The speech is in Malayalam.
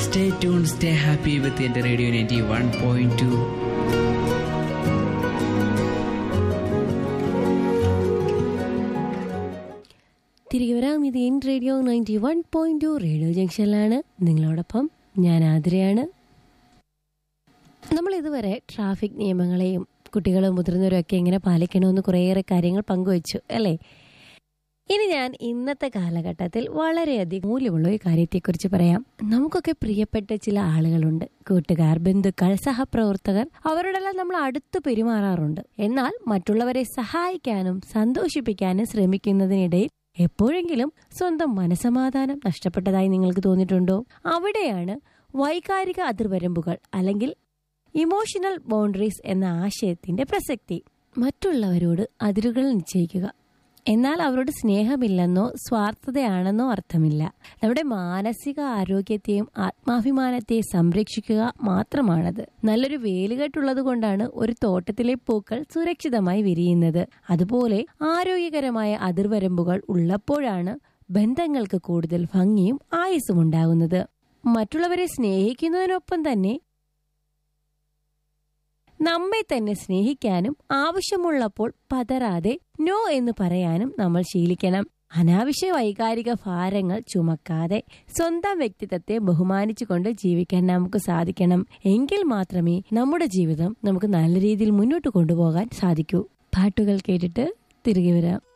stay tune stay happy with എന്റെ radio ninety one point two തിരികെ വരാം ഇത് എൻ radio ninety one point two radio ജംഗ്ഷനിലാണ് നിങ്ങളോടൊപ്പം ഞാൻ ആതിരയാണ് നമ്മൾ ഇതുവരെ ട്രാഫിക് നിയമങ്ങളെയും കുട്ടികളും മുതിർന്നവരും ഒക്കെ എങ്ങനെ പാലിക്കണമെന്ന് കുറേയേറെ കാര്യങ്ങൾ പങ്കുവച്ചു അല്ലേ ഇനി ഞാൻ ഇന്നത്തെ കാലഘട്ടത്തിൽ വളരെയധികം മൂല്യമുള്ള ഒരു കാര്യത്തെക്കുറിച്ച് പറയാം നമുക്കൊക്കെ പ്രിയപ്പെട്ട ചില ആളുകളുണ്ട് കൂട്ടുകാർ ബന്ധുക്കൾ സഹപ്രവർത്തകർ അവരോടെല്ലാം നമ്മൾ അടുത്ത് പെരുമാറാറുണ്ട് എന്നാൽ മറ്റുള്ളവരെ സഹായിക്കാനും സന്തോഷിപ്പിക്കാനും ശ്രമിക്കുന്നതിനിടയിൽ എപ്പോഴെങ്കിലും സ്വന്തം മനസമാധാനം നഷ്ടപ്പെട്ടതായി നിങ്ങൾക്ക് തോന്നിയിട്ടുണ്ടോ അവിടെയാണ് വൈകാരിക അതിർവരമ്പുകൾ അല്ലെങ്കിൽ ഇമോഷണൽ ബൗണ്ടറീസ് എന്ന ആശയത്തിന്റെ പ്രസക്തി മറ്റുള്ളവരോട് അതിരുകൾ നിശ്ചയിക്കുക എന്നാൽ അവരോട് സ്നേഹമില്ലെന്നോ സ്വാർത്ഥതയാണെന്നോ അർത്ഥമില്ല നമ്മുടെ മാനസിക ആരോഗ്യത്തെയും ആത്മാഭിമാനത്തെയും സംരക്ഷിക്കുക മാത്രമാണത് നല്ലൊരു വേലുകെട്ടുള്ളത് കൊണ്ടാണ് ഒരു തോട്ടത്തിലെ പൂക്കൾ സുരക്ഷിതമായി വിരിയുന്നത് അതുപോലെ ആരോഗ്യകരമായ അതിർവരമ്പുകൾ ഉള്ളപ്പോഴാണ് ബന്ധങ്ങൾക്ക് കൂടുതൽ ഭംഗിയും ആയുസ്സും ഉണ്ടാകുന്നത് മറ്റുള്ളവരെ സ്നേഹിക്കുന്നതിനൊപ്പം തന്നെ നമ്മെ തന്നെ സ്നേഹിക്കാനും ആവശ്യമുള്ളപ്പോൾ പതറാതെ നോ എന്ന് പറയാനും നമ്മൾ ശീലിക്കണം അനാവശ്യ വൈകാരിക ഭാരങ്ങൾ ചുമക്കാതെ സ്വന്തം വ്യക്തിത്വത്തെ ബഹുമാനിച്ചുകൊണ്ട് ജീവിക്കാൻ നമുക്ക് സാധിക്കണം എങ്കിൽ മാത്രമേ നമ്മുടെ ജീവിതം നമുക്ക് നല്ല രീതിയിൽ മുന്നോട്ട് കൊണ്ടുപോകാൻ സാധിക്കൂ പാട്ടുകൾ കേട്ടിട്ട് തിരികെ വരാം